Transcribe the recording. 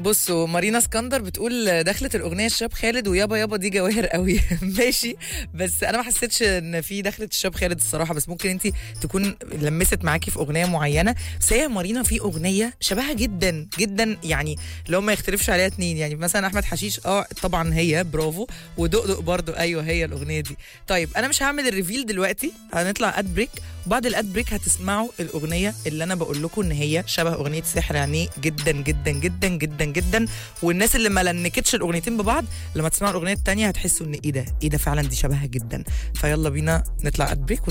بصوا مارينا اسكندر بتقول دخلت الاغنيه الشاب خالد ويابا يابا دي جواهر قوي ماشي بس انا ما حسيتش ان في دخلت الشاب خالد الصراحه بس ممكن انت تكون لمست معاكي في اغنيه معينه بس هي مارينا في اغنيه شبهها جدا جدا يعني لو ما يختلفش عليها اتنين يعني مثلا احمد حشيش اه طبعا هي برافو ودقدق برضو ايوه هي الاغنيه دي طيب انا مش هعمل الريفيل دلوقتي هنطلع اد بريك وبعد الاد بريك هتسمعوا الاغنيه اللي انا بقول لكم ان هي شبه اغنيه سحر عينيه جدا جدا جدا جدا جدا والناس اللي ما لنكتش الاغنيتين ببعض لما تسمعوا الاغنيه التانية هتحسوا ان ايه ده ايه ده فعلا دي شبهها جدا فيلا بينا نطلع اد بريك